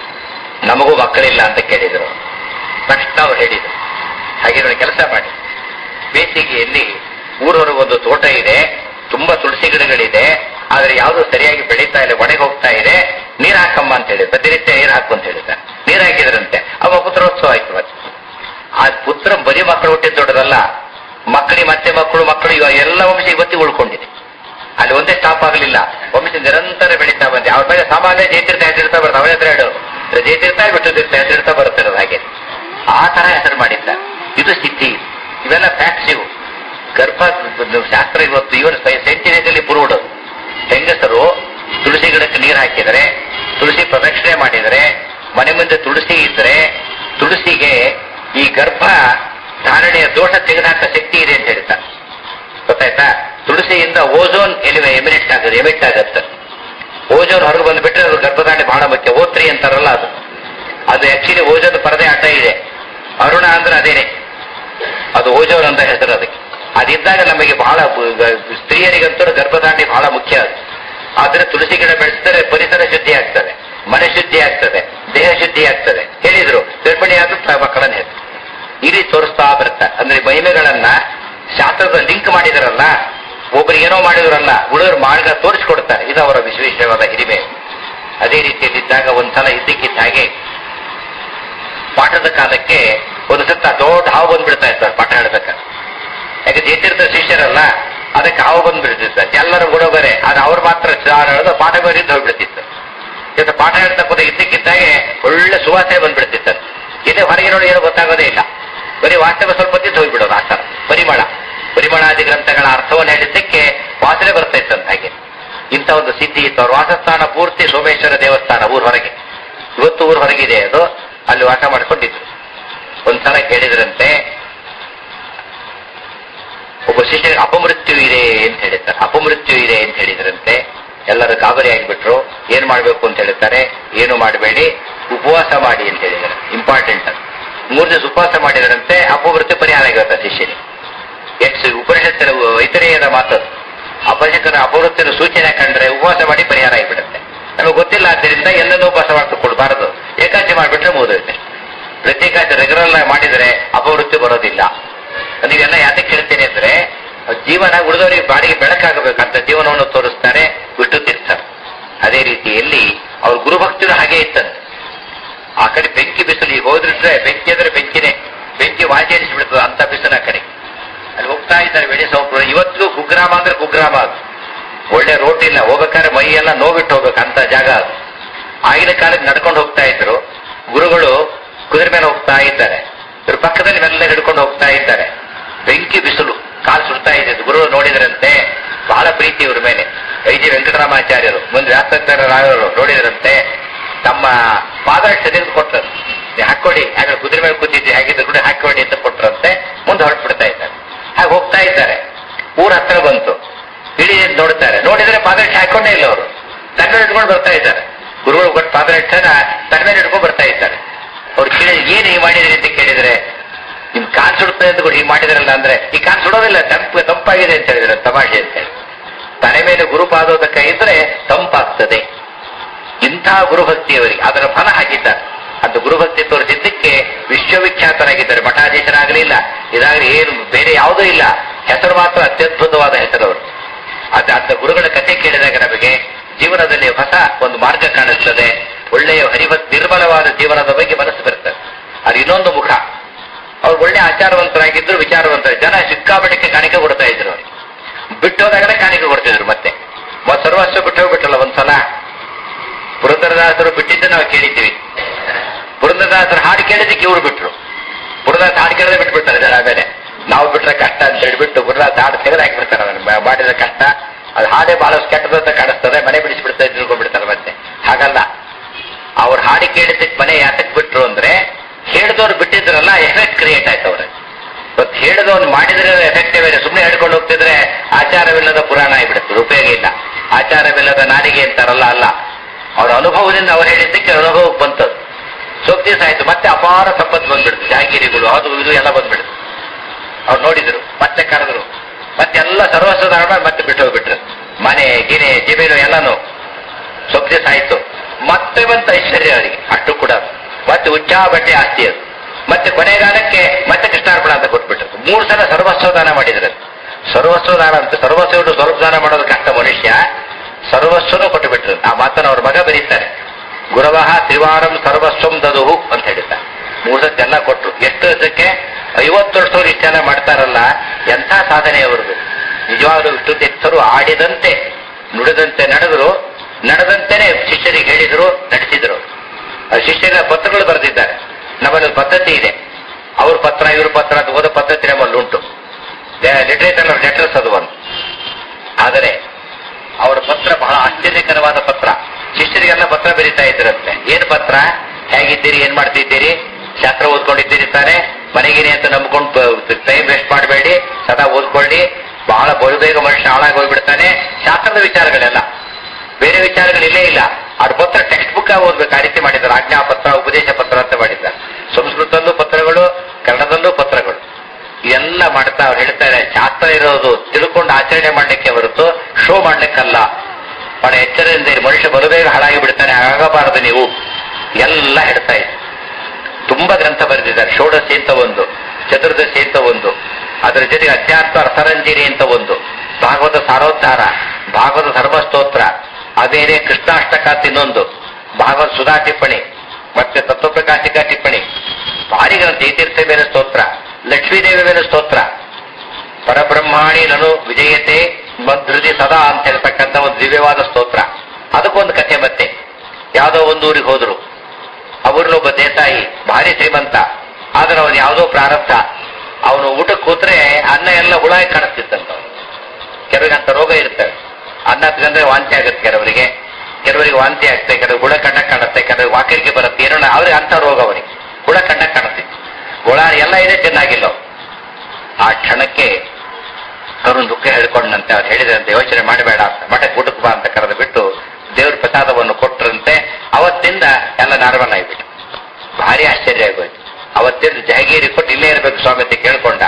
ನಮಗೂ ಮಕ್ಕಳಿಲ್ಲ ಅಂತ ಕೇಳಿದ್ರು ತಕ್ಷಣ ಅವ್ರು ಹೇಳಿದ್ರು ಹಾಗೆ ನೋಡಿ ಕೆಲಸ ಮಾಡಿ ಬೇಸಿಗೆಯಲ್ಲಿ ಊರವರೆಗೊಂದು ತೋಟ ಇದೆ ತುಂಬಾ ತುಳಸಿ ಗಿಡಗಳಿದೆ ಆದ್ರೆ ಯಾವುದು ಸರಿಯಾಗಿ ಬೆಳೀತಾ ಇಲ್ಲ ಒಣಗಿ ಹೋಗ್ತಾ ಇದೆ ನೀರ್ ಹಾಕಮ್ಮ ಅಂತ ಹೇಳಿ ಪ್ರತಿನಿತ್ಯ ನೀರ್ ಹಾಕು ಅಂತ ಹೇಳಿದ್ದಾರೆ ನೀರ್ ಹಾಕಿದ್ರಂತೆ ಅವ ಪುತ್ರೋತ್ಸವ ಆಯ್ತು ಮತ್ತೆ ಆ ಪುತ್ರ ಬರೀ ಮಕ್ಕಳು ಹುಟ್ಟಿದ ದೊಡ್ಡದಲ್ಲ ಮಕ್ಕಳಿ ಮತ್ತೆ ಮಕ್ಕಳು ಮಕ್ಕಳು ಇವಾಗ ಎಲ್ಲ ವಂಶ ಇವತ್ತಿಗೆ ಉಳ್ಕೊಂಡಿದೆ ಅಲ್ಲಿ ಒಂದೇ ಸ್ಟಾಪ್ ಆಗಲಿಲ್ಲ ವಂಶ ನಿರಂತರ ಬೆಳೀತಾ ಬಂದೆ ಅವ್ರ ಮೇಲೆ ಸಾಮಾನ್ಯ ಜಯತೀರ್ಥ ಹೆಸರಿರ್ತಾ ಬರ್ತಾರೆ ಅವಳ ಹತ್ರ ಹೇಳು ಜಯತೀರ್ಥ ಬಿಟ್ಟು ತೀರ್ಥ ಹೆಸರಿರ್ತಾ ಬರುತ್ತಿರೋದು ಹಾಗೆ ಆ ತರ ಹೆಸರು ಮಾಡಿದ್ದ ಇದು ಸ್ಥಿತಿ ಇವೆಲ್ಲ ಫ್ಯಾಕ್ಟ್ಸ್ ಇವು ಗರ್ಭ ಶಾಸ್ತ್ರ ಇವತ್ತು ಇವನ್ ಸೆಂಟಿನೇಜಲ್ಲಿ ಪುರುಡೋದು ಹೆಂಗಸರು ತುಳಸಿ ಗಿಡಕ್ಕೆ ನೀರು ಹಾಕಿದರೆ ತುಳಸಿ ಪ್ರದಕ್ಷಿಣೆ ಮಾಡಿದರೆ ಮನೆ ಮುಂದೆ ತುಳಸಿ ಇದ್ರೆ ತುಳಸಿಗೆ ಈ ಗರ್ಭ ಧಾರಣೆಯ ದೋಷ ತೆಗೆದುಹಾಕ ಶಕ್ತಿ ಇದೆ ಅಂತ ಹೇಳ್ತಾರೆ ಗೊತ್ತಾಯ್ತಾ ತುಳಸಿಯಿಂದ ಓಝೋನ್ ಎಲಿವೆ ಎಮಿನೆಟ್ ಆಗುತ್ತೆ ಎಮಿಟ್ ಆಗುತ್ತೆ ಓಜೋನ್ ಹೊರಗೆ ಬಂದ್ಬಿಟ್ರೆ ಅದು ಗರ್ಭಧಾರಣೆ ಬಹಳ ಮುಖ್ಯ ಓತ್ರಿ ಅಂತಾರಲ್ಲ ಅದು ಅದು ಆಕ್ಚುಲಿ ಓಜೋನ್ ಪರದೆ ಅಡ್ಡ ಇದೆ ಅರುಣ ಅಂದ್ರೆ ಅದೇನೆ ಅದು ಓಜೋನ್ ಅಂತ ಹೆಸರು ಅದಕ್ಕೆ ಅದಿದ್ದಾಗ ನಮಗೆ ಬಹಳ ಬ- ಗ- ಸ್ತ್ರೀಯರಿಗಂತೂ ಗರ್ಭಧಾರಣೆ ಬಹಳ ಮುಖ್ಯ ಅದು ಆದ್ರೆ ತುಳಸಿ ಗಿಡ ಬೆಳೆಸಿದರೆ ಪರಿಸರ ಶುದ್ಧಿ ಆಗ್ತದೆ ಮನೆ ಶುದ್ಧಿ ಆಗ್ತದೆ ದೇಹ ಶುದ್ಧಿ ಆಗ್ತದೆ ಹೇಳಿದ್ರು ಗರ್ಭಿಣಿ ಆದ್ರೂ ಮಕ್ಕಳನ್ನ ಹೆತ್ತು ಈ ರೀತಿ ತೋರಿಸ್ತಾ ಬರ್ತಾರೆ ಅಂದ್ರೆ ಮಹಿಮೆಗಳನ್ನ ಶಾಸ್ತ್ರದ ಲಿಂಕ್ ಮಾಡಿದಾರಲ್ಲ ಒಬ್ರು ಏನೋ ಮಾಡಿದ್ರಲ್ಲ ಉಳಿದ್ರು ಮಾರ್ಗ ತೋರಿಸ್ಕೊಡ್ತಾರೆ ಇದು ಅವರ ವಿಶೇಷವಾದ ಹಿರಿಮೆ ಅದೇ ರೀತಿಯಲ್ಲಿದ್ದಾಗ ಒಂದ್ಸಲ ಇದ್ದಕ್ಕಿದ್ದ ಹಾಗೆ ಪಾಠದ ಕಾಲಕ್ಕೆ ಒಂದು ಸತ್ತ ದೊಡ್ಡ ಹಾವು ಬಂದ್ಬಿಡ್ತಾ ಇರ್ತಾರೆ ಪಾಠ ಹೇಳ್ಬೇಕಾದ್ರೆ ಯಾಕೆ ಜೇತಿರ್ತ ಶಿಷ್ಯರಲ್ಲ ಅದಕ್ಕೆ ಹಾವು ಬಂದ್ಬಿಡ್ತಿತ್ತು ಎಲ್ಲರೂ ಗುಣಬರೆ ಅದು ಅವ್ರು ಮಾತ್ರ ಚಾರ ಹೇಳೋದು ಪಾಠ ಬರೀದ್ದು ಹೋಗ್ಬಿಡ್ತಿತ್ತು ಇವತ್ತು ಪಾಠ ಹೇಳ್ತಾ ಕೂಡ ಇದ್ದಕ್ಕಿದ್ದಾಗೆ ಒಳ್ಳೆ ಸುವಾಸನೆ ಬಂದ್ಬಿಡ್ತಿತ್ತು ಇದೇ ಹೊರಗೆ ನೋಡಿ ಏನೋ ಗೊತ್ತಾಗೋದೇ ಇಲ್ಲ ಬರೀ ವಾಸ್ತವ ಸ್ವಲ್ಪ ಹೊತ್ತಿದ್ದು ಹೋಗ್ಬಿಡೋದು ಆ ಥರ ಪರಿಮಳ ಪರಿಮಳಾದಿ ಗ್ರಂಥಗಳ ಅರ್ಥವನ್ನು ಹೇಳಿದ್ದಕ್ಕೆ ವಾಸನೆ ಬರ್ತಾ ಇತ್ತಂತ ಹಾಗೆ ಇಂಥ ಒಂದು ಸಿದ್ಧಿ ಇತ್ತು ಅವ್ರ ವಾಸಸ್ಥಾನ ಪೂರ್ತಿ ಸೋಮೇಶ್ವರ ದೇವಸ್ಥಾನ ಊರ್ ಹೊರಗೆ ಇವತ್ತು ಊರ್ ಹೊರಗಿದೆ ಅದು ಅಲ್ಲಿ ವಾಸ ಮಾಡ್ಕೊಂಡಿದ್ರು ಒಂದ್ಸಲ ಕೇಳಿದ್ರಂತೆ ಒಬ್ಬ ಶಿಷ್ಯ ಅಪಮೃತ್ಯು ಇದೆ ಅಂತ ಹೇಳಿದ್ದಾರೆ ಅಪಮೃತ್ಯು ಇದೆ ಅಂತ ಹೇಳಿದ್ರಂತೆ ಎಲ್ಲರೂ ಗಾಬರಿ ಆಗಿಬಿಟ್ರು ಏನ್ ಮಾಡ್ಬೇಕು ಅಂತ ಹೇಳ್ತಾರೆ ಏನು ಮಾಡಬೇಡಿ ಉಪವಾಸ ಮಾಡಿ ಅಂತ ಹೇಳಿದ್ದಾರೆ ಇಂಪಾರ್ಟೆಂಟ್ ಅದು ಮೂರು ದಿವಸ ಉಪವಾಸ ಮಾಡಿದ್ರಂತೆ ಅಪಮೃತ್ಯು ಪರಿಹಾರ ಆಗಿರುತ್ತೆ ಶಿಷ್ಯನಿಗೆ ಎಕ್ಸ್ ಉಪನಿಷತ್ತಿನ ವೈತರೇಯದ ಮಾತದು ಅಪನಿಷತ್ತಿನ ಅಪವೃತ್ತಿನ ಸೂಚನೆ ಕಂಡ್ರೆ ಉಪವಾಸ ಮಾಡಿ ಪರಿಹಾರ ಆಗಿಬಿಡುತ್ತೆ ನಮಗೆ ಗೊತ್ತಿಲ್ಲ ಆದ್ದರಿಂದ ಎಲ್ಲನೂ ಉಪವಾಸ ಮಾಡ್ಕೊಳ್ಬಾರದು ಏಕಾಚಿ ಮಾಡಿಬಿಟ್ರೆ ಮುಗಿದೋಯ್ತೆ ಪ್ರತ್ಯೇಕಾಚಿ ರೆಗ್ಯುಲರ್ ಮಾಡಿದ್ರೆ ಅಪವೃತ್ತಿ ಬರೋದಿಲ್ಲ ನೀವೆಲ್ಲ ಯಾತಕ್ಕೆ ಹೇಳ್ತೇನೆ ಅಂದ್ರೆ ಜೀವನ ಉಳಿದವರಿಗೆ ಬಾಡಿಗೆ ಬೆಳಕಾಗಬೇಕಂತ ಜೀವನವನ್ನು ತೋರಿಸ್ತಾರೆ ವಿಷ್ಣು ತೀರ್ಥರು ಅದೇ ರೀತಿಯಲ್ಲಿ ಅವ್ರ ಗುರುಭಕ್ತರು ಹಾಗೆ ಇತ್ತಂತೆ ಆ ಕಡೆ ಬೆಂಕಿ ಬಿಸಿಲು ಈಗ ಹೋದ್ರಿಟ್ರೆ ಬೆಂಕಿ ಅಂದ್ರೆ ಬೆಂಕಿನೇ ವಾಸಿ ಅನಿಸ್ಬಿಡ್ತದೆ ಅಂತ ಬಿಸಿನ ಕಡೆ ಅಲ್ಲಿ ಹೋಗ್ತಾ ಇದ್ದಾರೆ ಬೆಳೆ ಸೌಕರ್ಯ ಇವತ್ತು ಕುಗ್ರಾಮ ಅಂದ್ರೆ ಕುಗ್ರಾಮ ಅದು ಒಳ್ಳೆ ರೋಡ್ ಇಲ್ಲ ಹೋಗ್ಬೇಕಾದ್ರೆ ಮೈ ಎಲ್ಲ ನೋವಿಟ್ಟು ಹೋಗ್ಬೇಕು ಅಂತ ಜಾಗ ಅದು ಆಗಿನ ಕಾಲಕ್ಕೆ ನಡ್ಕೊಂಡು ಹೋಗ್ತಾ ಇದ್ರು ಗುರುಗಳು ಕುದುರೆ ಮೇಲೆ ಹೋಗ್ತಾ ಇದ್ದಾರೆ ಇವ್ರ ಪಕ್ಕದಲ್ಲಿ ಮೆಲ್ಲ ಹಿಡ್ಕೊಂಡು ಹೋಗ್ತಾ ಇದ್ದಾರೆ ಬೆಂಕಿ ಬಿಸಿಲು ಕಾಲು ಸುಡ್ತಾ ಇದೆ ಗುರು ನೋಡಿದ್ರಂತೆ ಬಹಳ ಪ್ರೀತಿ ಇವ್ರ ಮೇಲೆ ಐ ಜಿ ವೆಂಕಟರಾಮಾಚಾರ್ಯರು ಮುಂದೆ ವ್ಯಾಸಚಾರ್ಯ ರಾಯರು ನೋಡಿದ್ರಂತೆ ತಮ್ಮ ಪಾದರಕ್ಷೆ ತೆಗೆದು ಕೊಟ್ಟರು ನೀವು ಹಾಕೊಳ್ಳಿ ಹಾಗೆ ಕುದುರೆ ಮೇಲೆ ಕೂತಿದ್ದೆ ಹಾಗಿದ್ರೆ ಕೂಡ ಹಾಕೊಳ್ಳಿ ಅಂತ ಕೊಟ್ಟರಂತೆ ಮುಂದೆ ಹೊರಟ್ಬಿಡ್ತಾ ಇದ್ದಾರೆ ಹಾಗೆ ಹೋಗ್ತಾ ಇದ್ದಾರೆ ಊರ ಹತ್ರ ಬಂತು ಇಡೀ ನೋಡ್ತಾರೆ ನೋಡಿದ್ರೆ ಪಾದರಕ್ಷೆ ಹಾಕೊಂಡೇ ಇಲ್ಲ ಅವರು ತನ್ನ ಮೇಲೆ ಇಟ್ಕೊಂಡು ಬರ್ತಾ ಇದ್ದಾರೆ ಗುರುಗಳು ಕೊಟ್ಟು ಪಾದರಕ್ಷೆನ ತನ್ನ ಮೇಲೆ ಇಟ್ಕೊಂಡು ಬರ್ತಾ ಇದ್ದಾರೆ ಅವ್ರು ಕೇಳಿ ಏನ್ ಹೀಗೆ ಮಾಡಿದ್ರಿ ಅಂತ ಕೇಳಿದ್ರೆ ನಿಮ್ ಕಾನ್ ಸುಡುತ್ತೆ ಅಂತ ಕೂಡ ಹೀಗೆ ಮಾಡಿದ್ರಲ್ಲ ಅಂದ್ರೆ ಈ ಕಾನ್ ಸುಡೋದಿಲ್ಲ ತಂಪು ತಂಪಾಗಿದೆ ಅಂತ ಹೇಳಿದ್ರೆ ತಮಾಷೆ ಅಂತ ಹೇಳಿ ತಲೆ ಮೇಲೆ ಗುರುಪಾದೋದಕ ಇದ್ರೆ ತಂಪಾಗ್ತದೆ ಇಂಥ ಗುರುಭಕ್ತಿಯವರಿಗೆ ಅದರ ಫಲ ಹಾಕಿದ್ದಾರೆ ಅದು ಗುರುಭಕ್ತಿ ತೋರಿಸಿದ್ದಕ್ಕೆ ವಿಶ್ವವಿಖ್ಯಾತರಾಗಿದ್ದಾರೆ ಮಠಾಧೀಶರಾಗಲಿಲ್ಲ ಇದಾಗಲಿ ಏನು ಬೇರೆ ಯಾವುದೂ ಇಲ್ಲ ಹೆಸರು ಮಾತ್ರ ಅತ್ಯದ್ಭುತವಾದ ಹೆಸರು ಅವರು ಅದು ಅಂತ ಗುರುಗಳ ಕಥೆ ಕೇಳಿದಾಗ ನಮಗೆ ಜೀವನದಲ್ಲಿ ಹೊಸ ಒಂದು ಮಾರ್ಗ ಕಾಣಿಸ್ತದೆ ಒಳ್ಳೆಯ ಹರಿಭಕ್ ನಿರ್ಮಲವಾದ ಜೀವನದ ಬಗ್ಗೆ ಮನಸ್ಸು ಬರ್ತದೆ ಅದು ಇನ್ನೊಂದು ಮುಖ ಅವ್ರು ಒಳ್ಳೆ ಆಚಾರವಂತರಾಗಿದ್ರು ವಿಚಾರವಂತರ ಜನ ಸಿಕ್ಕಾಪಟ್ಟಕ್ಕೆ ಕಾಣಿಕೆ ಕೊಡ್ತಾ ಇದ್ರು ಅವ್ರಿಗೆ. ಬಿಟ್ಟು ಹೋದಾಗಲೇ ಕಾಣಿಕೆ ಕೊಡ್ತಿದ್ರು ಮತ್ತೆ ಮ- ಸರ್ವಸ್ವ ಬಿಟ್ಟು ಹೋಗ್ಬಿಟ್ಟಲ್ಲ ಒಂದ್ಸಲ ಪುರಂದರದಾಸರು ಬಿಟ್ಟಿದ್ದು ನಾವು ಕೇಳಿದ್ದೀವಿ ಪುರಂದರದಾಸರು ಹಾಡು ಕೇಳಿದ್ದಕ್ಕೆ ಇವ್ರು ಬಿಟ್ರು ಪುರದಾಸ ಹಾಡು ಕೇಳದೆ ಬಿಟ್ಬಿಡ್ತಾರೆ ಜನ ಆಮೇಲೆ ನಾವು ಬಿಟ್ರೆ ಕಷ್ಟ ಅಂತ ಹೇಳ್ಬಿಟ್ಟು ಪುರದಾಸ ಹಾಡು ತೆಗೆದು ಹಾಕ್ಬಿಡ್ತಾರೆ ಅದನ್ನ ಮಾ- ಮಾಡಿದ ಕಷ್ಟ ಅದು ಹಾಡೇ ಬಹಳ ಕೆಟ್ಟದಂತ ಕಾಣಿಸ್ತದೆ ಮನೆ ಬಿಡಿಸ್ಬಿಡ್ತಾರೆ ತಿಳ್ಕೊಂಡ್ಬಿಡ್ತಾರೆ ಮತ್ತೆ ಹಾಗಲ್ಲ ಅವ್ರ ಹಾಡು ಕೇಳಿದ್ದಕ್ಕೆ ಮನೆ ಯಾತಕ್ ಬಿಟ್ರು ಅಂದ್ರೆ ಹೇಳಿದವ್ರು ಬಿಟ್ಟಿದ್ರಲ್ಲ ಎಫೆಕ್ಟ್ ಕ್ರಿಯೇಟ್ ಆಯ್ತು ಅವ್ರಿಗೆ ಇವತ್ತು ಹೇಳಿದವನು ಮಾಡಿದ್ರೆ ಎಫೆಕ್ಟಿವ್ ಇದೆ ಸುಮ್ಮನೆ ಹೇಳ್ಕೊಂಡು ಹೋಗ್ತಿದ್ರೆ ಆಚಾರವಿಲ್ಲದ ಪುರಾಣ ಆಗಿಬಿಡುತ್ತೆ ಉಪಯೋಗ ಇಲ್ಲ ಆಚಾರವಿಲ್ಲದ ನಾಲಿಗೆ ಅಂತಾರಲ್ಲ ಅಲ್ಲ ಅವ್ರ ಅನುಭವದಿಂದ ಅವ್ರು ಹೇಳಿದ್ದಕ್ಕೆ ಅವ್ರ ಅನುಭವಕ್ಕೆ ಬಂತದ್ದು ಸ್ವಲ್ಪ ದಿವಸ ಆಯ್ತು ಮತ್ತೆ ಅಪಾರ ಸಂಪತ್ತು ಬಂದ್ಬಿಡ್ತು ಜಾಗಿರಿಗಳು ಅದು ಇದು ಎಲ್ಲ ಬಂದ್ಬಿಡ್ತು ಅವ್ರು ನೋಡಿದ್ರು ಮತ್ತೆ ಕರೆದ್ರು ಮತ್ತೆ ಎಲ್ಲ ಸರ್ವಸ್ವದ ಹಣ ಮತ್ತೆ ಬಿಟ್ಟು ಹೋಗ್ಬಿಟ್ರು ಮನೆ ಗಿನೆ ಜಮೀನು ಎಲ್ಲಾನು ಸ್ವಲ್ಪ ದಿವಸ ಆಯ್ತು ಮತ್ತೆ ಬಂತ ಐಶ್ವರ್ಯ ಅವರಿಗೆ ಅಷ್ಟು ಕೂಡ ಮತ್ತೆ ಉಚ್ಚಾ ಬಟ್ಟೆ ಆಸ್ತಿ ಅದು ಮತ್ತೆ ಕೊನೆಗಾಲಕ್ಕೆ ಮತ್ತೆ ಕೃಷ್ಣಾರ್ಪಣ ಅಂತ ಕೊಟ್ಬಿಟ್ರು ಮೂರು ಸಲ ಸರ್ವಸ್ವ ದಾನ ಮಾಡಿದ್ರು ಸರ್ವಸ್ವ ದಾನ ಅಂತ ಸರ್ವಸ್ವ ಬಿಟ್ಟು ಸ್ವಲ್ಪ ದಾನ ಮಾಡೋದು ಕಷ್ಟ ಮನುಷ್ಯ ಸರ್ವಸ್ವನು ಕೊಟ್ಟು ಬಿಟ್ರು ಆ ಮಾತನ್ನು ಅವ್ರ ಮಗ ಬರೀತಾರೆ ಗುರವಹ ತ್ರಿವಾರಂ ಸರ್ವಸ್ವಂ ದದುಹು ಅಂತ ಹೇಳಿದ್ದಾರೆ ಮೂರು ಸತಿ ಎಲ್ಲ ಕೊಟ್ರು ಎಷ್ಟು ವರ್ಷಕ್ಕೆ ಐವತ್ತು ವರ್ಷದವ್ರು ಇಷ್ಟೆಲ್ಲ ಮಾಡ್ತಾರಲ್ಲ ಎಂಥ ಸಾಧನೆ ಅವ್ರದ್ದು ನಿಜವಾಗ್ಲೂ ವಿಷ್ಣು ತೀರ್ಥರು ಆಡಿದಂತೆ ನುಡಿದಂತೆ ನಡೆದ್ರು ನಡೆದಂತೆನೆ ಶಿಷ್ಯರಿಗೆ ಹೇಳಿದ್ರು ನಡೆಸಿದ್ರು ಆ ಶಿಷ್ಯರ ಪತ್ರಗಳು ಬರೆದಿದ್ದಾರೆ ನಮ್ಮಲ್ಲಿ ಒಂದು ಪದ್ಧತಿ ಇದೆ ಅವ್ರ ಪತ್ರ ಇವ್ರ ಪತ್ರ ಅಂತ ಓದೋ ಪದ್ಧತಿ ನಮ್ಮಲ್ಲಿ ಉಂಟು ಲಿಟರೇಚರ್ ಲೆಟರ್ಸ್ ಅದು ಒಂದು ಆದರೆ ಅವರ ಪತ್ರ ಬಹಳ ಆಶ್ಚರ್ಯಕರವಾದ ಪತ್ರ ಶಿಷ್ಯರಿಗೆಲ್ಲ ಪತ್ರ ಬರೀತಾ ಇದ್ರಂತೆ ಏನ್ ಪತ್ರ ಹೇಗಿದ್ದೀರಿ ಏನ್ ಮಾಡ್ತಿದ್ದೀರಿ ಶಾಸ್ತ್ರ ಓದ್ಕೊಂಡಿದ್ದೀರಿ ತಾನೆ ಮನೆಗೇನೆ ಅಂತ ನಂಬ್ಕೊಂಡು ಟೈಮ್ ವೇಸ್ಟ್ ಮಾಡಬೇಡಿ ಸದಾ ಓದ್ಕೊಳ್ಳಿ ಬಹಳ ಬಹುಬೇಗ ಮನುಷ್ಯ ಹಾಳಾಗಿ ಹೋಗ್ಬಿಡ್ತಾನೆ ಶಾಸ್ತ್ರದ ವಿಚಾರಗಳೆಲ್ಲ ಬೇರೆ ವಿಚಾರಗಳಿಲ್ಲೇ ಇಲ್ಲ ಅವ್ರ ಪತ್ರ ಟೆಕ್ಸ್ಟ್ ಬುಕ್ ಓದ್ಬೇಕು ಆ ರೀತಿ ಮಾಡಿದ್ದಾರೆ ಆಜ್ಞಾ ಪತ್ರ ಉಪದೇಶ ಪತ್ರ ಅಂತ ಮಾಡಿದ್ದಾರೆ ಸಂಸ್ಕೃತದಲ್ಲೂ ಪತ್ರಗಳು ಕನ್ನಡದಲ್ಲೂ ಪತ್ರಗಳು ಎಲ್ಲ ಮಾಡ್ತಾ ಅವ್ರು ಹೇಳ್ತಾರೆ ಶಾಸ್ತ್ರ ಇರೋದು ತಿಳ್ಕೊಂಡು ಆಚರಣೆ ಮಾಡ್ಲಿಕ್ಕೆ ಹೊರತು ಶೋ ಮಾಡ್ಲಿಕ್ಕಲ್ಲ ಬಹಳ ಎಚ್ಚರದಿಂದ ಇರಿ. ಮನುಷ್ಯ ಬಲುಬೇಗ ಹಾಳಾಗಿ ಬಿಡ್ತಾನೆ ಆಗಬಾರದು ನೀವು ಎಲ್ಲ ಹೇಳ್ತಾ ಇದ್ರು ತುಂಬಾ ಗ್ರಂಥ ಬರೆದಿದ್ದಾರೆ ಷೋಡಶಿ ಅಂತ ಒಂದು ಚತುರ್ದಶಿ ಅಂತ ಒಂದು ಅದರ ಜೊತೆಗೆ ಅಧ್ಯಾತ್ಮ ರಸರಂಜಿನಿ ಅಂತ ಒಂದು ಭಾಗವತ ಸಾರೋದ್ಧಾರ ಭಾಗವತ ಧರ್ಮಸ್ತೋತ್ರ ಅದೇನೇ ಕೃಷ್ಣಾಷ್ಟಕ ಅಂತ ಇನ್ನೊಂದು ಭಾಗವತ ಸುಧಾ ಟಿಪ್ಪಣಿ ಮತ್ತೆ ತತ್ವಪ್ರಕಾಶಿಕ ಟಿಪ್ಪಣಿ ಭಾರಿ ಗ್ರಂಥ ಜಯತೀರ್ಥ ಮೇಲೆ ಸ್ತೋತ್ರ ಲಕ್ಷ್ಮೀದೇವಿ ಮೇಲೆ ಸ್ತೋತ್ರ ಪರಬ್ರಹ್ಮಾಣಿ ನನು ವಿಜಯತೆ ಮಧೃತಿ ಸದಾ ಅಂತ ಹೇಳ್ತಕ್ಕಂಥ ಒಂದು ದಿವ್ಯವಾದ ಸ್ತೋತ್ರ ಅದಕ್ಕೊಂದು ಕಥೆ ಮತ್ತೆ ಯಾವುದೋ ಒಂದು ಊರಿಗೆ ಹೋದ್ರು ಅವ್ರನ್ನೊಬ್ಬ ದೇಸಾಯಿ ಭಾರಿ ಶ್ರೀಮಂತ ಆದ್ರೆ ಅವನು ಯಾವುದೋ ಪ್ರಾರಬ್ಧ ಅವನು ಊಟಕ್ಕೆ ಕೂತ್ರೆ ಅನ್ನ ಎಲ್ಲ ಹುಳ ಕಾಣಿಸ್ತಿತ್ತಂತ ಕೆಲವರಿಗೆ ಅಂತ ರೋಗ ಇರ್ತವೆ ಅನ್ನ ತಿಂದ್ರೆ ವಾಂತಿ ಆಗುತ್ತೆ ಕೆಲವರಿಗೆ ಕೆಲವರಿಗೆ ವಾಂತಿ ಆಗ್ತದೆ ಕೆಲವರು ಹುಳ ಕಣ್ಣ ಕಾಣುತ್ತೆ ಕೆಲವರಿಗೆ ವಾಕರಿಕೆ ಬರುತ್ತೆ ಏನೋ ಅವ್ರಿಗೆ ಅಂತ ರೋಗ ಅವನಿಗೆ ಹುಳ ಕಣ್ಣ ಕಾಣುತ್ತೆ ಹುಳ ಎಲ್ಲ ಇದೆ ಚೆನ್ನಾಗಿಲ್ಲ ಅವು. ಆ ಕ್ಷಣಕ್ಕೆ ಅವನು ದುಃಖ ಹೇಳ್ಕೊಂಡಂತೆ ಅವ್ರು ಹೇಳಿದಂತೆ ಯೋಚನೆ ಮಾಡಬೇಡ ಅಂತ ಮಠಕ್ಕೆ ಊಟಕ್ಕೆ ಬಾ ಅಂತ ಕರೆದು ಬಿಟ್ಟು ದೇವ್ರ ಪ್ರಸಾದವನ್ನು ಕೊಟ್ಟರಂತೆ ಅವತ್ತಿಂದ ಎಲ್ಲ ನಾರ್ಮಲ್ ಆಗಿಬಿಟ್ಟು ಭಾರಿ ಆಶ್ಚರ್ಯ ಆಗೋಯ್ತು ಅವತ್ತಿಂದ ಜಹಗೀರಿ ಕೊಟ್ಟು ಇಲ್ಲೇ ಇರಬೇಕು ಸ್ವಾಮಿ ಅಂತ ಕೇಳ್ಕೊಂಡ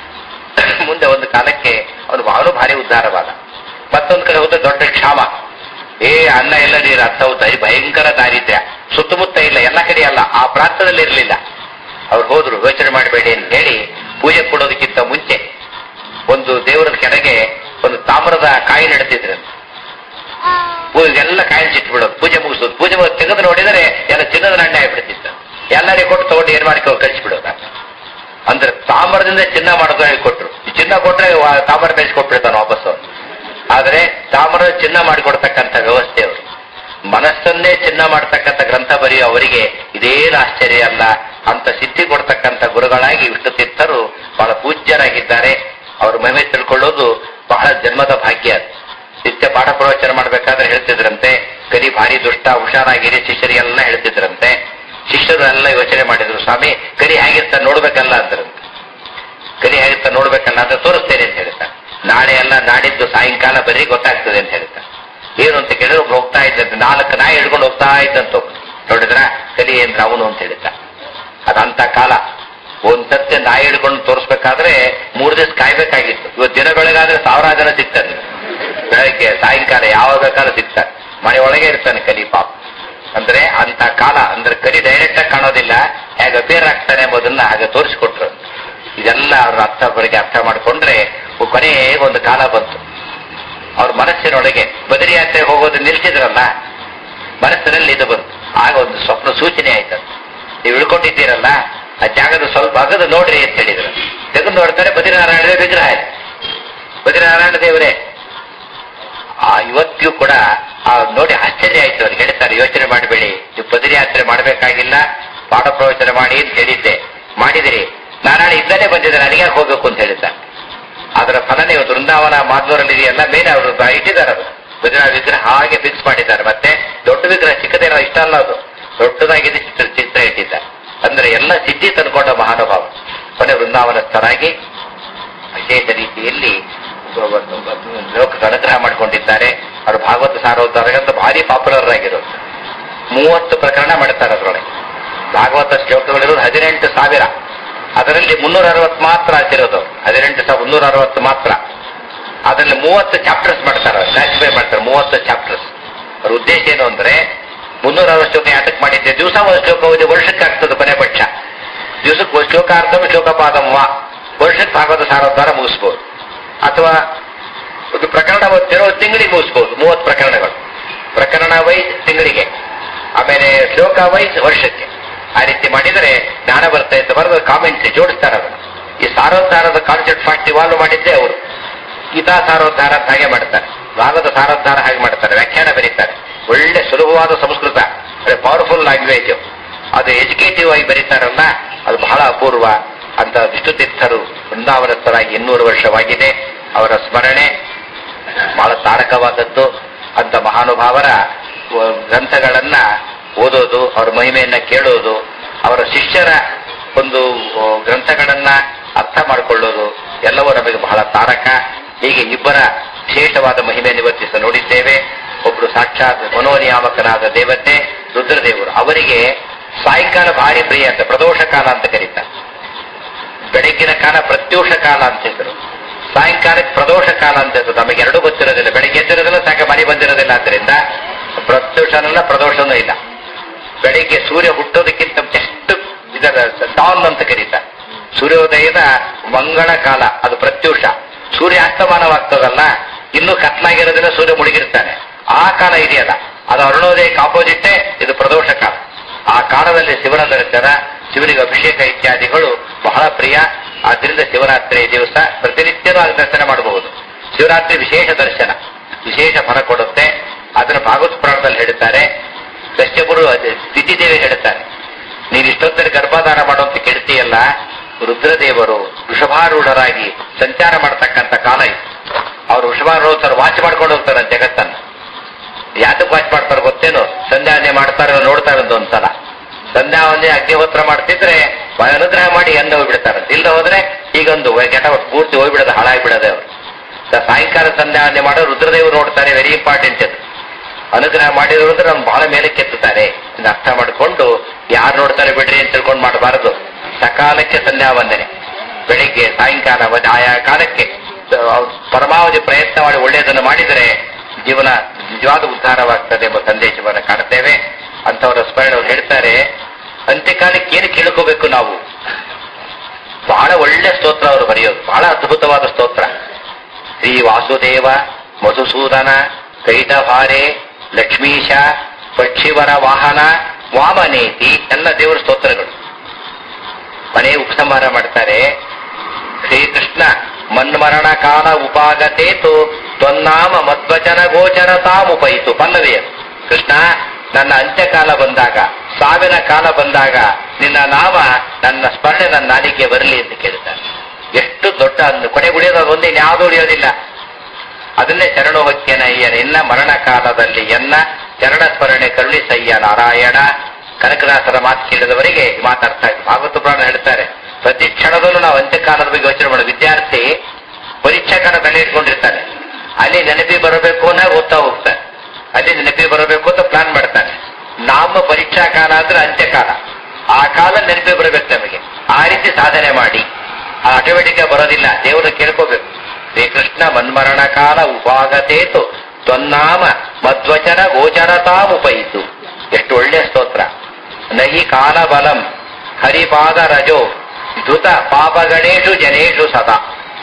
ಮುಂದೆ ಒಂದು ಕಾಲಕ್ಕೆ ಅವನು ಅವನು ಭಾರಿ ಉದ್ಧಾರವಾದ ಮತ್ತೊಂದು ಕಡೆ ಹೋದ ದೊಡ್ಡ ಕ್ಷಾಮ ಏ ಅನ್ನ ಎಲ್ಲ ನೀರು ಅಂತವು ದೈ- ಭಯಂಕರ ದಾರಿದ್ರ್ಯ ಸುತ್ತಮುತ್ತ ಇಲ್ಲ ಎಲ್ಲ ಕಡೆ ಅಲ್ಲ ಆ ಪ್ರಾಂತದಲ್ಲಿ ಇರಲಿಲ್ಲ ಅವ್ರು ಹೋದ್ರು ಯೋಚನೆ ಮಾಡಬೇಡಿ ಅಂತ ಹೇಳಿ ಪೂಜೆ ಕೊಡೋದಕ್ಕಿಂತ ಮುಂಚೆ ಒಂದು ದೇವರ ಕೆಳಗೆ ಒಂದು ತಾಮ್ರದ ಕಾಯಿ ನೆಡ್ತಿದ್ರು ಪೂಜೆಗೆಲ್ಲ ಕಾಯಿನ ಸಿಟ್ಬಿಡೋದು ಪೂಜೆ ಮುಗಿಸೋದು ಪೂಜೆ ಮುಗಿದು ತೆಗೆದು ನೋಡಿದರೆ ಎಲ್ಲ ಚಿನ್ನದ ನಾಣ್ಯ ಆಗಿಬಿಡ್ತಿತ್ತು ಎಲ್ಲರಿಗೂ ಕೊಟ್ಟು ತಗೊಂಡು ಏನ್ ಮಾಡ್ಕೊ ಕಳಿಸ್ಬಿಡೋದು ಅಂದ್ರೆ ತಾಮ್ರದಿಂದ ಚಿನ್ನ ಮಾಡೋದು ಹೇಳಿಕೊಟ್ರು ಈ ಚಿನ್ನ ಕೊಟ್ರೆ ವಾ- ತಾಮ್ರ ಬೇಯಿಸ್ಕೊಟ್ಬಿಡ್ತಾನೆ ವಾಪಸ್ಸು ಅವ್ನು. ಆದ್ರೆ ತಾಮ್ರ ಚಿನ್ನ ಮಾಡಿಕೊಡ್ತಕ್ಕಂಥ ವ್ಯವಸ್ಥೆ ಅವರು ಮನಸ್ಸನ್ನೇ ಚಿನ್ನ ಮಾಡ್ತಕ್ಕಂಥ ಗ್ರಂಥ ಬರೆಯೋ ಅವರಿಗೆ ಇದೇನು ಆಶ್ಚರ್ಯ ಅಲ್ಲ ಅಂತ ಸಿದ್ಧಿ ಕೊಡ್ತಕ್ಕಂಥ ಗುರುಗಳಾಗಿ ವಿಷ್ಣು ತೀರ್ಥರು ಬಹಳ ಪೂಜ್ಯರಾಗಿದ್ದಾರೆ ಅವ್ರ ಮಹಿಮೆ ತಿಳ್ಕೊಳ್ಳೋದು ಬಹಳ ಜನ್ಮದ ಭಾಗ್ಯ ಅದು. ನಿತ್ಯ ಪಾಠ ಪ್ರವಚನ ಮಾಡ್ಬೇಕಾದ್ರೆ ಹೇಳ್ತಿದ್ರಂತೆ ಕಲಿ ಭಾರಿ ದುಷ್ಟ ಹುಷಾರಾಗಿರಿ ಶಿಷ್ಯರಿಗೆಲ್ಲ ಹೇಳ್ತಿದ್ರಂತೆ ಶಿಷ್ಯರು ಎಲ್ಲ ಯೋಚನೆ ಮಾಡಿದ್ರು ಸ್ವಾಮಿ ಕಲಿ ಹೇಗಿರ್ತ ನೋಡ್ಬೇಕಲ್ಲ ಅಂದ್ರಂತೆ ಕಲಿ ಹೇಗಿರ್ತ ನೋಡ್ಬೇಕಲ್ಲ ಅಂತ ತೋರಿಸ್ತೇನೆ ಅಂತ ಹೇಳ್ತಾರೆ ನಾಳೆ ಎಲ್ಲ ನಾಡಿದ್ದು ಸಾಯಂಕಾಲ ಬರ್ರಿ ಗೊತ್ತಾಗ್ತದೆ ಅಂತ ಹೇಳ್ತಾರೆ ಏನು ಅಂತ ಕೇಳಿದ್ರೆ ಒಬ್ರು ಹೋಗ್ತಾ ಇದ್ದಂತೆ ನಾಲ್ಕು ನಾಯಿ ಹಿಡ್ಕೊಂಡು ಹೋಗ್ತಾ ಇದ್ದಂತ ನೋಡಿದ್ರ ಕಲಿ ಏನ್ರ ಅವನು ಅಂತ ಹೇಳ್ತಾ ಅದಂತ ಕಾಲ ಒಂದ್ ಸತ್ಯ ನಾಯಿ ಹಿಡ್ಕೊಂಡು ತೋರಿಸ್ಬೇಕಾದ್ರೆ ಮೂರ್ ದಿವಸ ಕಾಯ್ಬೇಕಾಗಿತ್ತು ಇವತ್ತು ದಿನ ಬೆಳಗಾದ್ರೆ ಸಾವಿರಾರು ಜನ ಸಿಗ್ತಾರೆ ಬೆಳಗ್ಗೆ ಸಾಯಂಕಾಲ ಯಾವಾಗ ಬೇಕಾದ್ರೂ ಸಿಗ್ತಾರೆ ಮನೆ ಒಳಗೆ ಇರ್ತಾನೆ ಕಲಿ ಪಾಪ ಅಂದ್ರೆ ಅಂತ ಕಾಲ ಅಂದ್ರೆ ಕಲಿ ಡೈರೆಕ್ಟ್ ಆಗಿ ಕಾಣೋದಿಲ್ಲ ಹೇಗೆ ಅಪೇರ್ ಆಗ್ತಾನೆ ಎಂಬುದನ್ನ ಹಾಗೆ ತೋರಿಸ್ಕೊಟ್ರು ಇದೆಲ್ಲ ಅವ್ರ ಅರ್ಥ ಬಳಿಗೆ ಅರ್ಥ ಮಾಡ್ಕೊಂಡ್ರೆ ಕೊನೆಗೆ ಒಂದು ಕಾಲ ಬಂತು ಅವ್ರ ಮನಸ್ಸಿನೊಳಗೆ ಬದರಿ ಯಾತ್ರೆ ಹೋಗೋದು ನಿಲ್ಸಿದ್ರಲ್ಲ ಮನಸ್ಸಿನಲ್ಲಿ ಇದು ಬಂತು ಆಗ ಒಂದು ಸ್ವಪ್ನ ಸೂಚನೆ ಆಯ್ತು ನೀವು ಇಳ್ಕೊಂಡಿದ್ದೀರಲ್ಲ ಆ ಜಾಗದ ಸ್ವಲ್ಪ ಅಗದು ನೋಡ್ರಿ ಅಂತ ಹೇಳಿದ್ರು ತೆಗೆದು ನೋಡ್ತಾರೆ ಬದ್ರಿನಾರಾಯಣ ವಿಗ್ರಹ ಇದೆ ಬದ್ರಿನಾರಾಯಣ ದೇವರೇ ಆ ಇವತ್ತಿಗೂ ಕೂಡ ಆ ನೋಡಿ ಆಶ್ಚರ್ಯ ಆಯ್ತು ಅವ್ರಿಗೆ ಹೇಳ್ತಾರೆ ಯೋಚನೆ ಮಾಡಬೇಡಿ ನೀವು ಬದರಿ ಯಾತ್ರೆ ಮಾಡಬೇಕಾಗಿಲ್ಲ ಪಾಠ ಪ್ರವಚನ ಮಾಡಿ ಅಂತ ಹೇಳಿದ್ದೆ ಮಾಡಿದಿರಿ ನಾರಾಯಣ ಇದ್ದಲ್ಲೇ ಬಂದಿದ್ದೆ ನನಗೆ ಯಾಕೆ ಹೋಗ್ಬೇಕು ಅಂತ ಹೇಳಿದ್ದಾರೆ ಅದರ ಫಲನೇ ಇವತ್ತು ವೃಂದಾವನ ಮಾಧವರಲ್ಲಿ ಇದೆಯಲ್ಲ ಮೇಲೆ ಅವರು ಇಟ್ಟಿದ್ದಾರೆ ಅದು ಬದ್ರಿನ ವಿಗ್ರಹ ಹಾಗೆ ಫಿಕ್ಸ್ ಮಾಡಿದ್ದಾರೆ ಮತ್ತೆ ದೊಡ್ಡ ವಿಗ್ರಹ ಚಿಕ್ಕದೇನೋ ಇಷ್ಟ ಅಲ್ಲ ಅದು ದೊಡ್ಡದಾಗಿದೆ ಚಿತ್ರ ಚಿತ್ರ ಇಟ್ಟಿದ್ದಾರೆ ಅಂದ್ರೆ ಎಲ್ಲ ಸಿದ್ಧಿ ತಂದ್ಕೊಂಡ ಮಹಾನುಭಾವ ಕೊನೆ ವೃಂದಾವನಸ್ಥರಾಗಿ ವಿಶೇಷ ರೀತಿಯಲ್ಲಿ ಒಂದು- ಒಂದು ಲೋಕಕ್ಕೆ ಅನುಗ್ರಹ ಮಾಡಿಕೊಂಡಿದ್ದಾರೆ ಅವರು ಭಾಗವತ ಸಾರೋದ್ಧಾರಗಂತ ಭಾರಿ ಪಾಪ್ಯುಲರ್ ಆಗಿರೋದು ಮೂವತ್ತು ಪ್ರಕರಣ ಮಾಡ್ತಾರೆ ಅದರೊಳಗೆ ಭಾಗವತ ಶ್ಲೋಕಗಳಿರೋದು ಹದಿನೆಂಟು ಸಾವಿರ ಅದರಲ್ಲಿ ಮುನ್ನೂರ ಅರವತ್ತು ಮಾತ್ರ ಹಾಕಿರೋದು ಹದಿನೆಂಟು ಸಾವಿರ ಮುನ್ನೂರ ಅರವತ್ತು ಮಾತ್ರ ಅದರಲ್ಲಿ ಮೂವತ್ತು ಚಾಪ್ಟರ್ಸ್ ಮಾಡ್ತಾರೆ ಕ್ಲಾಸಿಫೈ ಮಾಡ್ತಾರೆ ಮೂವತ್ತು ಚಾಪ್ಟರ್ಸ್ ಅವ್ರ ಉದ್ದೇಶ ಏನು ಅಂದ್ರೆ ಮುನ್ನೂರ ಅರವತ್ತು ಶ್ಲೋಕ ಯಾತಕ್ಕೆ ಮಾಡಿದ್ದೆ ದಿವಸ ಒಂದು ಶ್ಲೋಕ ಓದಿ ವರ್ಷಕ್ಕೆ ಆಗ್ತದೆ ಕೊನೆ ಪಕ್ಷ ದಿವಸಕ್ಕೆ ಒಂದು ಶ್ಲೋಕಾರ್ಥಮ ಶ್ಲೋಕಪಾದಮ್ಮ ವರ್ಷಕ್ಕೆ ಭಾಗವತ ಸಾರೋದ್ಧಾರ ಮುಗಿಸ್ಬೋದು ಅಥವಾ ಒಂದು ಪ್ರಕರಣ ಓದ್ತಿರೋ ತಿಂಗಳಿಗೆ ಮುಗಿಸ್ಬೋದು ಮೂವತ್ತು ಪ್ರಕರಣಗಳು ಪ್ರಕರಣ ವೈಸ್ ತಿಂಗಳಿಗೆ ಆಮೇಲೆ ಶ್ಲೋಕ ವೈಸ್ ವರ್ಷಕ್ಕೆ ಆ ರೀತಿ ಮಾಡಿದರೆ ಜ್ಞಾನ ಬರುತ್ತೆ ಅಂತ ಬರೆದು ಕಾಮೆಂಟ್ಸ್ ಜೋಡಿಸ್ತಾರೆ ಅದನ್ನು ಈ ಸಾರೋದ್ಧಾರದ ಕಾನ್ಸೆಪ್ಟ್ ಫಸ್ಟ್ ಇವಾಲ್ವ್ ಮಾಡಿದ್ದೆ ಅವರು ಗೀತಾ ಸಾರೋದ್ಧಾರ ಅಂತ ಹಾಗೆ ಮಾಡ್ತಾರೆ ಭಾಗದ ಸಾರೋದ್ಧಾರ ಹಾಗೆ ಮಾಡ್ತಾರೆ ವ್ಯಾಖ್ಯಾನ ಬರೀತಾರೆ ಒಳ್ಳೆ ಸುಲಭವಾದ ಸಂಸ್ಕೃತ ಪವರ್ಫುಲ್ ಲ್ಯಾಂಗ್ವೇಜ್ ಅದು ಎಜುಕೇಟಿವ್ ಆಗಿ ಬರೀತಾರಲ್ಲ ಅದು ಬಹಳ ಅಪೂರ್ವ ಅಂತ ವಿಷ್ಣು ತೀರ್ಥರು ವೃಂದಾವನಸ್ಥರಾಗಿ ಇನ್ನೂರು ವರ್ಷವಾಗಿದೆ ಅವರ ಸ್ಮರಣೆ ಬಹಳ ತಾರಕವಾದದ್ದು ಅಂತ ಮಹಾನುಭಾವರ ವ- ಗ್ರಂಥಗಳನ್ನ ಓದೋದು ಅವರ ಮಹಿಮೆಯನ್ನ ಕೇಳೋದು ಅವರ ಶಿಷ್ಯರ ಒಂದು ಆ, ಗ್ರಂಥಗಳನ್ನ ಅರ್ಥ ಮಾಡಿಕೊಳ್ಳೋದು ಎಲ್ಲವೂ ನಮಗೆ ಬಹಳ ತಾರಕ ಹೀಗೆ ಇಬ್ಬರ ವಿಶೇಷವಾದ ಮಹಿಮೆಯನ್ನು ಇವತ್ತಿಸ ನೋಡಿದ್ದೇವೆ ಒಬ್ರು ಸಾಕ್ಷಾತ್ ಮನೋನಿಯಾಮಕನಾದ ದೇವತೆ ರುದ್ರದೇವರು ಅವರಿಗೆ ಸಾಯಂಕಾಲ ಭಾರಿ ಪ್ರಿಯ ಅಂತ ಪ್ರದೋಷ ಕಾಲ ಅಂತ ಕರೀತಾರೆ ಬೆಳಗ್ಗಿನ ಕಾಲ ಪ್ರತ್ಯೂಷ ಕಾಲ ಅಂತ ಹೆಸರು ಸಾಯಂಕಾಲಕ್ಕೆ ಪ್ರದೋಷ ಕಾಲ ಅಂತ ಹೆಸರು ನಮಗೆ ಎರಡೂ ಗೊತ್ತಿರೋದಿಲ್ಲ ಬೆಳಿಗ್ಗೆ ಎದ್ದಿರೋದಿಲ್ಲ ಸಾಯಂಕಾಲ ಮನೆ ಬಂದಿರೋದಿಲ್ಲ ಆದ್ದರಿಂದ ಪ್ರತ್ಯೂಷನಲ್ಲ ಪ್ರದೋಷನೂ ಇಲ್ಲ ಬೆಳಿಗ್ಗೆ ಸೂರ್ಯ ಹುಟ್ಟೋದಕ್ಕಿಂತ ಜಸ್ಟ್ ಇದರ ಡಾನ್ ಅಂತ ಕರೀತಾರೆ ಸೂರ್ಯೋದಯದ ಮಂಗಳ ಕಾಲ ಅದು ಪ್ರತ್ಯೂಷ ಸೂರ್ಯ ಅಸ್ತಮಾನವಾಗ್ತದಲ್ಲ ಇನ್ನೂ ಕತ್ಲಾಗಿರೋದಿಲ್ಲ ಸೂರ್ಯ ಮುಳುಗಿರ್ತಾನೆ ಆ ಕಾಲ ಇದೆಯಲ್ಲ ಅದು ಅರುಣೋದಯಕ್ಕೆ ಆಪೋಸಿಟ್ಟೇ ಇದು ಪ್ರದೋಷ ಕಾಲ ಆ ಕಾಲದಲ್ಲಿ ಶಿವನ ದರ್ಶನ ಶಿವನಿಗೆ ಅಭಿಷೇಕ ಇತ್ಯಾದಿಗಳು ಬಹಳ ಪ್ರಿಯ ಆದ್ರಿಂದ ಶಿವರಾತ್ರಿ ದಿವಸ ಪ್ರತಿನಿತ್ಯನೂ ಆಗ ದರ್ಶನ ಮಾಡಬಹುದು ಶಿವರಾತ್ರಿ ವಿಶೇಷ ದರ್ಶನ ವಿಶೇಷ ಫಲ ಕೊಡುತ್ತೆ ಅದನ್ನು ಭಾಗವತ್ ಪುರಾಣದಲ್ಲಿ ಹೇಳ್ತಾರೆ ಕಶ್ಯಪರು ಸ್ಥಿತಿದೇವಿ ಹೇಳ್ತಾರೆ ನೀನು ಇಷ್ಟೊತ್ತಲ್ಲಿ ಗರ್ಭಾಧಾನ ಮಾಡುವಂತ ಕೆಡ್ತೀಯಲ್ಲ ರುದ್ರದೇವರು ವೃಷಭಾರೂಢರಾಗಿ ಸಂಚಾರ ಮಾಡ್ತಕ್ಕಂಥ ಕಾಲ ಇದು ಅವರು ವೃಷಭಾರೂಢ ವಾಚ್ ಮಾಡ್ಕೊಂಡು ಹೋಗ್ತಾರೆ ಜಗತ್ತನ್ನು ಯಾತಕ್ಕೆ ವಾಚ್ ಮಾಡ್ತಾರೆ ಗೊತ್ತೇನು ಸಂಧ್ಯಾವಂದನೆ ಮಾಡ್ತಾರೆ ನೋಡ್ತಾರೆ ಒಂದು ಒಂದ್ಸಲ ಸಂಧ್ಯಾವಂದನೆ ಅಗ್ನಿಹೋತ್ರ ಮಾಡ್ತಿದ್ರೆ ಅನುಗ್ರಹ ಮಾಡಿ ಎನ್ನ ಹೋಗ್ಬಿಡ್ತಾರಂತೆ ಇಲ್ಲ ಹೋದ್ರೆ ಈಗೊಂದು ಗೆಟ ಪೂರ್ತಿ ಹೋಗ್ಬಿಡೋದು ಹಾಳಾಗ್ಬಿಡೋದೆ ಅವರು ಸ- ಸಾಯಂಕಾಲ ಸಂಧ್ಯಾವಂದನೆ ಮಾಡೋ ರುದ್ರದೇವರು ನೋಡ್ತಾರೆ ವೆರಿ ಇಂಪಾರ್ಟೆಂಟ್ ಅದು ಅನುಗ್ರಹ ಮಾಡಿರೋದ್ರೆ ನಮ್ ಬಹಳ ಮೇಲೆ ಕೆತ್ತುತ್ತಾರೆ ಇದನ್ನ ಅರ್ಥ ಮಾಡಿಕೊಂಡು ಯಾರು ನೋಡ್ತಾರೆ ಬಿಡ್ರಿ ಅಂತ ತಿಳ್ಕೊಂಡು ಮಾಡಬಾರದು ಸಕಾಲಕ್ಕೆ ಸಂಧ್ಯಾವಂದನೆ ಬೆಳಿಗ್ಗೆ ಸಾಯಂಕಾಲ ಒಂದು ಆಯಾ ಕಾಲಕ್ಕೆ ಸ- ಅವ್ರು ಪರಮಾವಧಿ ಪ್ರಯತ್ನ ಮಾಡಿ ಒಳ್ಳೆಯದನ್ನು ಮಾಡಿದರೆ ಜೀವನ ನಿಜವಾದ ಉದ್ಧಾರವಾಗ್ತದೆ ಎಂಬ ಸಂದೇಶವನ್ನು ಕಾಣುತ್ತೇವೆ ಅಂತವರ ಸ್ಮರಣೆ ಅವ್ರು ಹೇಳ್ತಾರೆ ಅಂತ್ಯಕಾಲಕ್ಕೆ ಏನು ಕೇಳ್ಕೋಬೇಕು ನಾವು ಬಹಳ ಒಳ್ಳೆ ಸ್ತೋತ್ರ ಅವರು ಬರೆಯೋದು ಬಹಳ ಅದ್ಭುತವಾದ ಸ್ತೋತ್ರ ಶ್ರೀ ವಾಸುದೇವ ಮಧುಸೂದನ ಕೈಟಭಾರೆ ಲಕ್ಷ್ಮೀಶ ಪಕ್ಷಿವರ ವಾಹನ ವಾಮನೇತಿ ಎಲ್ಲ ದೇವರ ಸ್ತೋತ್ರಗಳು ಮನೆ ಉಪಸಂಹಾರ ಮಾಡ್ತಾರೆ ಶ್ರೀಕೃಷ್ಣ ಮನ್ಮರಣ ಕಾಲ ಉಪಾಗತೇತು ತ್ವನ್ನಾಮ ಮಧ್ವಚನ ಗೋಚರತಾಮುಪಯಿತು ಪಲ್ಲವಿಯ ಕೃಷ್ಣ ನನ್ನ ಅಂತ್ಯಕಾಲ ಬಂದಾಗ ಸಾವಿನ ಕಾಲ ಬಂದಾಗ ನಿನ್ನ ನಾಮ ನನ್ನ ಸ್ಮರಣೆ ನನ್ನ ನಾಲಿಗೆ ಬರಲಿ ಅಂತ ಕೇಳ್ತಾರೆ ಎಷ್ಟು ದೊಡ್ಡ ಅಂದು ಕೊನೆ ಉಳಿಯೋದು ಒಂದೇ ಯಾವುದು ಉಳಿಯೋದಿಲ್ಲ ಅದನ್ನೇ ಶರಣು ಹೊಕ್ಕೆನಯ್ಯ ನಿನ್ನ ಮರಣ ಕಾಲದಲ್ಲಿ ಎನ್ನ ಚರಣ ಸ್ಮರಣೆ ಕರುಣಿಸಯ್ಯ ನಾರಾಯಣ ಕನಕದಾಸರ ಮಾತು ಕೇಳಿದವರಿಗೆ ಮಾತಾಡ್ತಾ ಇದ್ರು ಭಾಗವತ ಪುರಾಣ ಹೇಳ್ತಾರೆ ಪ್ರತಿ ಕ್ಷಣದಲ್ಲೂ ನಾವು ಅಂತ್ಯಕಾಲದ ಬಗ್ಗೆ ಯೋಚನೆ ಮಾಡೋ ವಿದ್ಯಾರ್ಥಿ ಪರೀಕ್ಷಾ ಕಾಲ ತಲೆ ಇಟ್ಕೊಂಡಿರ್ತಾನೆ ಅಲ್ಲಿ ನೆನಪಿ ಬರಬೇಕು ಅನ್ನೋ ಓದ್ತಾ ಹೋಗ್ತಾನೆ ಅಲ್ಲಿ ನೆನಪಿ ಬರಬೇಕು ಅಂತ ಪ್ಲಾನ್ ಮಾಡ್ತಾನೆ ನಮ್ಮ ಪರೀಕ್ಷಾ ಕಾಲ ಅಂದ್ರೆ ಅಂತ್ಯಕಾಲ ಆ ಕಾಲ ನೆನಪಿ ಬರಬೇಕು ನಮಗೆ ಆ ರೀತಿ ಸಾಧನೆ ಮಾಡಿ ಆ ಆಟೋಮೆಟಿಕ್ ಬರೋದಿಲ್ಲ ದೇವರು ಕೇಳ್ಕೋಬೇಕು ಶ್ರೀಕೃಷ್ಣ ಮನ್ಮರಣ ಕಾಲ ಉಪಾಗತೇತು ತ್ವನ್ನಾಮ ಮಧ್ವಚನ ಗೋಚರತಾಮುಪಯಿತು ಎಷ್ಟು ಒಳ್ಳೆಯ ಸ್ತೋತ್ರ ನಹಿ ಕಾಲ ಬಲಂ ಹರಿಪಾದ ರಜೋ ಧೃತ ಪಾಪಗಣೇಶು ಜನೇಶು ಸದಾ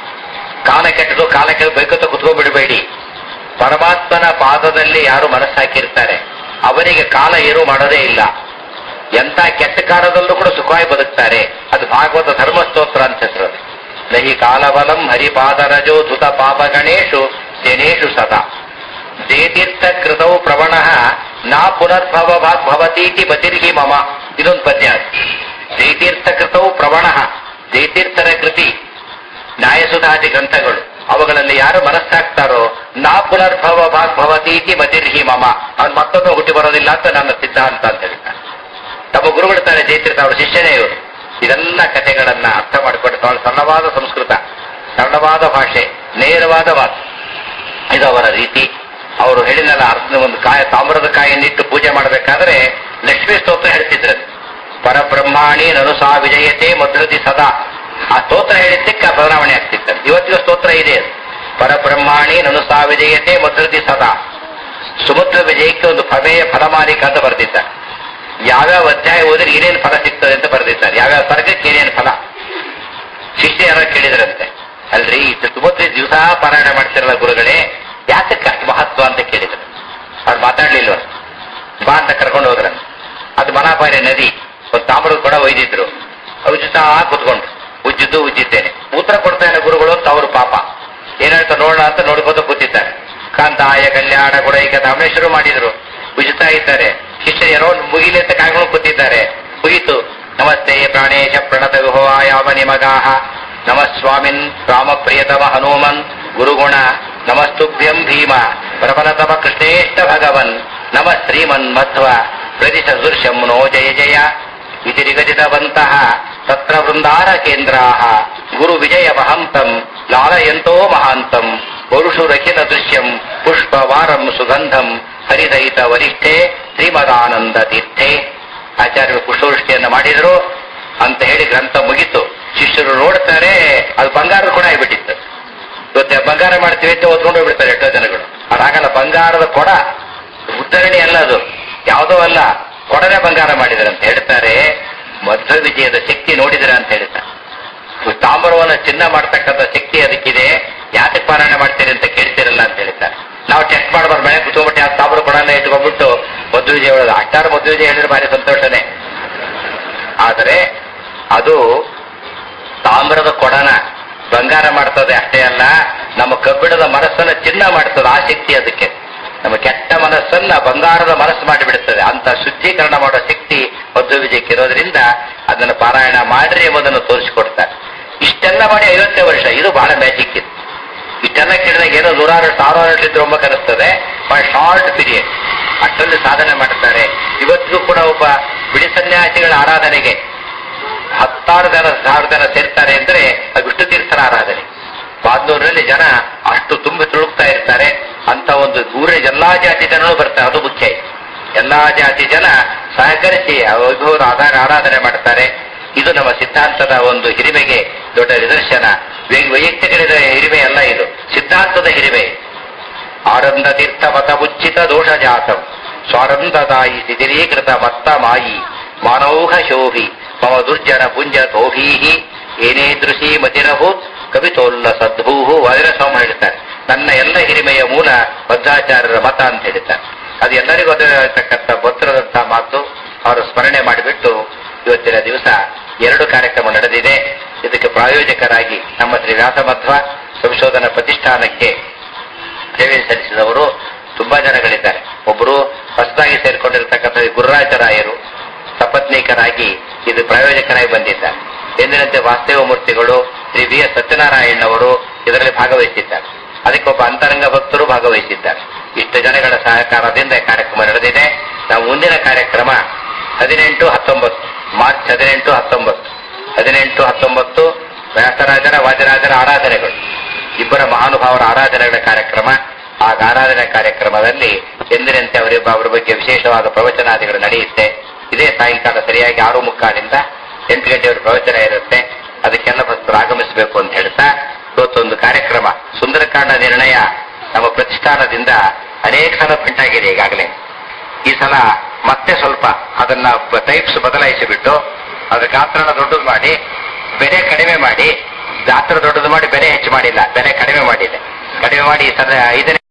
ಕಾಲ ಕೆಟ್ಟದು ಕಾಲ ಕೆಟ್ಟು ಬೇಕಂತ ಕುತ್ಕೊಂಡ್ಬಿಡಬೇಡಿ ಪರಮಾತ್ಮನ ಪಾದದಲ್ಲಿ ಯಾರು ಮನಸ್ಸಾಕಿರ್ತಾರೆ ಅವರಿಗೆ ಕಾಲ ಏನು ಮಾಡೋದೇ ಇಲ್ಲ ಎಂತ ಕೆಟ್ಟ ಕಾಲದಲ್ಲೂ ಕೂಡ ಸುಖವಾಗಿ ಬದುಕ್ತಾರೆ ಅದು ಭಾಗವತ ಧರ್ಮಸ್ತೋತ್ರ ಅಂತ ಹೆಸರು ಅದು. ನಹಿ ಕಾಲಬಲಂ ಹರಿಪಾದರಜೋ ಧುತ ಪಾಪ ಗಣೇಶು ಜನೇಶು ಸದಾ ಜೇತೀರ್ಥ ಕೃತೌ ಪ್ರವಣ ನಾ ಪುನರ್ಭವ ಭಾಗ್ ಭವತೀತಿ ಬತಿರ್ಹಿ ಮಮ ಇದೊಂದು ಪದ್ಯ ಜೈತೀರ್ಥ ಕೃತೌ ಪ್ರವಣ ಜೈತೀರ್ಥರ ಕೃತಿ ನ್ಯಾಯಸುಧಾದಿ ಗ್ರಂಥಗಳು ಅವುಗಳಲ್ಲಿ ಯಾರು ಮನಸ್ಸಾಕ್ತಾರೋ ನಾ ಪುನರ್ಭವ ಭಾಗ್ ಭವತೀತಿ ಮತಿರ್ಹಿ ಮಮ ಅವ್ನು ಮತ್ತೊಮ್ಮೆ ಹುಟ್ಟಿ ಬರೋದಿಲ್ಲ ಅಂತ ನನ್ನ ಸಿದ್ಧಾಂತ ಅಂತ ಹೇಳ್ತಾರೆ ತಮ್ಮ ಗುರುಗಳಿರ್ತಾರೆ ಜೈತೀರ್ಥ ಅವರ ಶಿಷ್ಯನೇ ಇವರು ಇದೆಲ್ಲ ಕಥೆಗಳನ್ನ ಅರ್ಥ ಮಾಡಿಕೊಂಡು ಬಹಳ ಸರಳವಾದ ಸಂಸ್ಕೃತ ಸರಳವಾದ ಭಾಷೆ ನೇರವಾದ ಮಾತು ಇದು ಅವರ ರೀತಿ ಅವರು ಹೇಳಿದಲ್ಲ ಅರ್ಥ ಒಂದು ಕಾಯ ತಾಮ್ರದ ಕಾಯನ್ನಿಟ್ಟು ಪೂಜೆ ಮಾಡಬೇಕಾದ್ರೆ ಲಕ್ಷ್ಮೀ ಸ್ತೋತ್ರ ಹೇಳ್ತಿದ್ರು ಪರಬ್ರಹ್ಮಾಣಿ ನನುಸಾ ವಿಜಯತೆ ಮಧುರತಿ ಸದಾ ಆ ಸ್ತೋತ್ರ ಹೇಳಿದ್ದಕ್ಕೆ ಆ ಬದಲಾವಣೆ ಆಗ್ತಿತ್ತು ಇವತ್ತಿನ ಸ್ತೋತ್ರ ಇದೆ ಅದು. ಪರಬ್ರಹ್ಮಾಣಿ ನನುಸಾ ವಿಜಯತೆ ಮಧುರತಿ ಸದಾ ಸುಮುದ್ರ ವಿಜಯಕ್ಕೆ ಒಂದು ಪ್ರಮೇಯ ಫಲಮಾಲಿಕ ಅಂತ ಬರೆದಿದ್ದಾರೆ ಯಾವ್ಯಾವ ಅಧ್ಯಾಯ ಓದಿದ್ರೆ ಏನೇನು ಫಲ ಸಿಗ್ತದೆ ಅಂತ ಬರೆದಿದ್ದಾರೆ ಯಾವ್ಯಾವ ಸ್ವರ್ಗಕ್ಕೆ ಏನೇನು ಫಲ ಶಿಷ್ಯ ಯಾರೋ ಕೇಳಿದ್ರಂತೆ ಅಲ್ರಿ ಇಷ್ಟು ಸುಮುದ್ರಿ ದಿವಸ ಪಾರಾಯಣ ಮಾಡ್ತಿರಲ್ಲ ಗುರುಗಳೇ ಯಾತಕ್ಕೆ ಅಷ್ಟು ಮಹತ್ವ ಅಂತ ಕೇಳಿದ್ರು ಅವ್ರು ಮಾತಾಡ್ಲಿಲ್ವ ಬಾ ಅಂತ ಕರ್ಕೊಂಡು ಹೋದ್ರ ಅದು ಮನಾಪಾಯ ನದಿ ಒಂದು ತಾಮ್ರದ ಕೊಡ ಒಯ್ದಿದ್ರು ಉಜ್ಜುತ್ತಾ ಕೂತ್ಕೊಂಡ್ರು ಉಜ್ಜಿದ್ದು ಉಜ್ಜಿದ್ದೇನೆ ಉತ್ತರ ಕೊಡ್ತಾನೆ ಗುರುಗಳು ಅಂತ ಅವರು ಪಾಪ ಏನಾಯ್ತು ನೋಡೋಣ ಅಂತ ನೋಡ್ಕೋತ ಕೂತಿದ್ದಾರೆ ಕಾಂತಾಯ ಕಲ್ಯಾಣ ಗುಡೈಕ ಧಾಮೆ ಶುರು ಮಾಡಿದ್ರು ಉಜ್ಜುತ್ತಾ ಇದ್ದಾರೆ ಶಿಷ್ಯರು ಏನೋ ಒಂದು ಮುಗಿಲಿ ಅಂತ ಕಾಯ್ಕೊಂಡು ಕೂತಿದ್ದಾರೆ ಮುಗೀತು ನಮಸ್ತೆ ಪ್ರಾಣೇಶ ಪ್ರಣತ ವಿಭವಾಯಾಮ ನಿಮಗಾಹ ನಮ ಸ್ವಾಮಿನ್ ರಾಮ ಪ್ರಿಯತಮ ಹನುಮನ್ ಗುರುಗುಣ ನಮಸ್ತುಭ್ಯಂ ಭೀಮ ಪ್ರಬಲತಮ ಕೃಷ್ಣೇಷ್ಟ ಭಗವನ್ ನಮ ಶ್ರೀಮನ್ ಮಧ್ವ ಪ್ರತಿಶ ದೃಶ್ಯಂ ನೋ ಜಯ ಜಯ ಇತಿ ನಿಗದಿತವಂತಹ ತತ್ರ ವೃಂದಾರ ಕೇಂದ್ರಾಹ ಗುರು ವಿಜಯ ಮಹಂತಂ ಲಾಲಯಂತೋ ಮಹಾಂತಂ ಪುರುಷುರಖಿಲ ದೃಶ್ಯಂ ಪುಷ್ಪವಾರಂ ಸುಗಂಧಂ ಹರಿದಯಿತ ವರಿಷ್ಠೆ ಶ್ರೀಮದಾನಂದ ತೀರ್ಥೆ ಆಚಾರ್ಯರು ಪುಷ್ಪವೃಷ್ಟಿಯನ್ನು ಮಾಡಿದ್ರು ಅಂತ ಹೇಳಿ ಗ್ರಂಥ ಮುಗಿತು ಶಿಷ್ಯರು ನೋಡ್ತಾರೆ ಅದು ಬಂಗಾರದ ಕೊಡ ಆಗಿಬಿಟ್ಟಿತ್ತು ಇವತ್ತೆ ಬಂಗಾರ ಮಾಡ್ತೀವಿ ಅಂತ ಓದ್ಕೊಂಡು ಹೋಗ್ಬಿಡ್ತಾರೆ ಎಷ್ಟೋ ಜನಗಳು ಅದಾಗಲ್ಲ ಬಂಗಾರದ ಕೊಡ ಉದ್ಧರಣೆ ಅಲ್ಲ ಅದು ಯಾವುದೋ ಅಲ್ಲ ಕೊಡನೆ ಬಂಗಾರ ಮಾಡಿದ್ದಾರೆ ಅಂತ ಹೇಳ್ತಾರೆ ಮಧ್ವ ವಿಜಯದ ಶಕ್ತಿ ನೋಡಿದ್ರೆ ಅಂತ ಹೇಳ್ತಾರೆ ತಾಮ್ರವನ್ನು ಚಿನ್ನ ಮಾಡ್ತಕ್ಕಂಥ ಶಕ್ತಿ ಅದಕ್ಕಿದೆ ಯಾತಕ್ಕೆ ಪಾರಾಯಣ ಮಾಡ್ತೀರಿ ಅಂತ ಕೇಳ್ತಿರಲ್ಲ ಅಂತ ಹೇಳ್ತಾರೆ ನಾವು ಟೆಸ್ಟ್ ಮಾಡಬಾರ್ದು ಮನೆ ಕುತ್ಕೊಂಡ್ಬಿಟ್ಟು ಯಾವ ತಾಮ್ರ ಕೊಡನ ಇಟ್ಕೊಂಡ್ಬಿಟ್ಟು ಮಧ್ವ ವಿಜಯ ಹೇಳೋದು ಅಷ್ಟಾರು ಮಧ್ವ ವಿಜಯ ಹೇಳಿದ್ರೆ ಭಾರಿ ಸಂತೋಷನೇ ಆದರೆ ಅದು ತಾಮ್ರದ ಕೊಡನ ಬಂಗಾರ ಮಾಡ್ತದೆ ಅಷ್ಟೇ ಅಲ್ಲ ನಮ್ಮ ಕಬ್ಬಿಣದ ಮನಸ್ಸನ್ನ ಚಿನ್ನ ಮಾಡ್ತದೆ ಆ ಶಕ್ತಿ ಅದಕ್ಕೆ ನಮ್ಮ ಕೆಟ್ಟ ಮನಸ್ಸನ್ನ ಬಂಗಾರದ ಮನಸ್ಸು ಮಾಡಿಬಿಡುತ್ತದೆ ಅಂತ ಶುದ್ಧೀಕರಣ ಮಾಡೋ ಶಕ್ತಿ ಮಧ್ವ ವಿಜಯಕ್ಕೆ ಇರೋದ್ರಿಂದ ಅದನ್ನು ಪಾರಾಯಣ ಮಾಡ್ರಿ ಎಂಬುದನ್ನು ತೋರಿಸಿಕೊಡ್ತಾರೆ ಇಷ್ಟೆಲ್ಲ ಮಾಡಿ ಐವತ್ತೇ ವರ್ಷ ಇದು ಬಹಳ ಮ್ಯಾಜಿಕ್ ಇದು ಇಷ್ಟೆಲ್ಲ ಕೇಳಿದಾಗ ಏನೋ ನೂರಾರು ಸಾವಿರಾರು ಇದ್ರು ಒಬ್ಬ ಕನಿಸ್ತದೆ ಬಹಳ ಶಾರ್ಟ್ ಪೀರಿಯಡ್ ಅಷ್ಟೊಂದು ಸಾಧನೆ ಮಾಡ್ತಾರೆ ಇವತ್ತಿಗೂ ಕೂಡ ಒಬ್ಬ ಬಿಡಿ ಸನ್ಯಾಸಿಗಳ ಆರಾಧನೆಗೆ ಹತ್ತಾರು ಜನ ಸಾವಿರ ಜನ ಸೇರ್ತಾರೆ ಅಂದ್ರೆ ಅದು ವಿಷ್ಣು ತೀರ್ಥರ ಆರಾಧನೆ ಬಾಂಧೂರಿನಲ್ಲಿ ಜನ ಅಷ್ಟು ತುಂಬಿ ತುಳುಕ್ತಾ ಇರ್ತಾರೆ ಅಂತ ಒಂದು ಊರಿನ ಎಲ್ಲಾ ಜಾತಿ ಜನರು ಬರ್ತಾರೆ ಅದು ಮುಖ್ಯ ಎಲ್ಲಾ ಜಾತಿ ಜನ ಸಹಕರಿಸಿ ಆ ವೈಭವದ ಆಧಾರ ಆರಾಧನೆ ಮಾಡ್ತಾರೆ ಇದು ನಮ್ಮ ಸಿದ್ಧಾಂತದ ಒಂದು ಹಿರಿಮೆಗೆ ದೊಡ್ಡ ನಿದರ್ಶನ ವೈ- ವೈಯಕ್ತಿಕ ನಿದ- ಹಿರಿಮೆ ಅಲ್ಲ ಇದು ಸಿದ್ಧಾಂತದ ಹಿರಿಮೆ ಆನಂದ ತೀರ್ಥ ಮತ ಉಚ್ಚಿತ ದೋಷ ಜಾತಂ ಸ್ವಾನಂದದಾಯಿ ಶಿಥಿಲೀಕೃತ ಮತ್ತ ಮಾಯಿ ಮಾನೌಹ ಶೋಭಿ ಮಮ ದುರ್ಜನ ಪುಂಜ ತೋಭೀಹಿ ಏನೇ ದೃಶಿ ಮತಿರಹು ಕವಿತೋಲ್ಲ ಸದ್ಭೂಹು ವಜ್ರಸ್ವಾಮಿ ಹೇಳ್ತಾರೆ ನನ್ನ ಎಲ್ಲ ಹಿರಿಮೆಯ ಮೂಲ ಬದ್ಧಾಚಾರ್ಯರ ಮತ ಅಂತ ಹೇಳ್ತಾರೆ ಅದು ಎಲ್ಲರಿಗೂ ಗೊತ್ತಿರತಕ್ಕಂಥ ಗೊತ್ತಿರದಂತಹ ಮಾತು ಅವರು ಸ್ಮರಣೆ ಮಾಡಿಬಿಟ್ಟು ಇವತ್ತಿನ ದಿವಸ ಎರಡು ಕಾರ್ಯಕ್ರಮ ನಡೆದಿದೆ ಇದಕ್ಕೆ ಪ್ರಾಯೋಜಕರಾಗಿ ನಮ್ಮ ಶ್ರೀ ವ್ಯಾಸಮಧ್ವ ಸಂಶೋಧನಾ ಪ್ರತಿಷ್ಠಾನಕ್ಕೆ ಸೇವೆ ಸಲ್ಲಿಸಿದವರು ತುಂಬಾ ಜನಗಳಿದ್ದಾರೆ ಒಬ್ಬರು ಹೊಸದಾಗಿ ಸೇರ್ಕೊಂಡಿರ್ತಕ್ಕಂಥ ಗುರುರಾಜರಾಯರು ಸಪತ್ನೀಕರಾಗಿ ಇದು ಪ್ರಾಯೋಜಕರಾಗಿ ಬಂದಿದ್ದಾರೆ ಎಂದಿನಂತೆ ವಾಸ್ತವ ಮೂರ್ತಿಗಳು ಶ್ರೀ ವಿ ಎಸ್ ಸತ್ಯನಾರಾಯಣವರು ಇದರಲ್ಲಿ ಭಾಗವಹಿಸಿದ್ದಾರೆ ಅದಕ್ಕೆ ಒಬ್ಬ ಅಂತರಂಗ ಭಕ್ತರು ಭಾಗವಹಿಸಿದ್ದಾರೆ ಇಷ್ಟು ಜನಗಳ ಸಹಕಾರದಿಂದ ಈ ಕಾರ್ಯಕ್ರಮ ನಡೆದಿದೆ ನಾವು ಮುಂದಿನ ಕಾರ್ಯಕ್ರಮ ಹದಿನೆಂಟು ಹತ್ತೊಂಬತ್ತು ಮಾರ್ಚ್ ಹದಿನೆಂಟು ಹತ್ತೊಂಬತ್ತು ಹದಿನೆಂಟು ಹತ್ತೊಂಬತ್ತು ವ್ಯಾಸರಾಜರ ವಾಜರಾಜರ ಆರಾಧನೆಗಳು ಇಬ್ಬರ ಮಹಾನುಭಾವರ ಆರಾಧನೆಗಳ ಕಾರ್ಯಕ್ರಮ ಆ ಆರಾಧನೆ ಕಾರ್ಯಕ್ರಮದಲ್ಲಿ ಎಂದಿನಂತೆ ಅವರಿಬ್ಬ ಅವರ ಬಗ್ಗೆ ವಿಶೇಷವಾದ ಪ್ರವಚನಾದಿಗಳು ನಡೆಯುತ್ತೆ ಇದೇ ಸಾಯಂಕಾಲ ಸರಿಯಾಗಿ ಆರು ಮುಕ್ಕಾಲಿಂದ ಎಂಟು ಗಂಟೆಯವರ ಪ್ರವಚನ ಇರುತ್ತೆ ಅದಕ್ಕೆಲ್ಲ ಭಕ್ತರು ಆಗಮಿಸಬೇಕು ಅಂತ ಹೇಳ್ತಾ ಇವತ್ತೊಂದು ಕಾರ್ಯಕ್ರಮ ಸುಂದರಕಾಂಡ ನಿರ್ಣಯ ನಮ್ಮ ಪ್ರತಿಷ್ಠಾನದಿಂದ ಅನೇಕ ಸಲ ಪ್ರಿಂಟಾಗಿದೆ ಈಗಾಗಲೇ ಈ ಸಲ ಮತ್ತೆ ಸ್ವಲ್ಪ ಅದನ್ನ ಟೈಪ್ಸ್ ಬದಲಾಯಿಸಿಬಿಟ್ಟು ಅದರ ಗಾತ್ರನ ದೊಡ್ಡದು ಮಾಡಿ ಬೆಲೆ ಕಡಿಮೆ ಮಾಡಿ ಗಾತ್ರ ದೊಡ್ಡದು ಮಾಡಿ ಬೆಲೆ ಹೆಚ್ಚು ಮಾಡಿಲ್ಲ ಬೆಲೆ ಕಡಿಮೆ ಮಾಡಿದೆ ಕಡಿಮೆ ಮಾಡಿ ಈ ಸಲ ಐದನೇ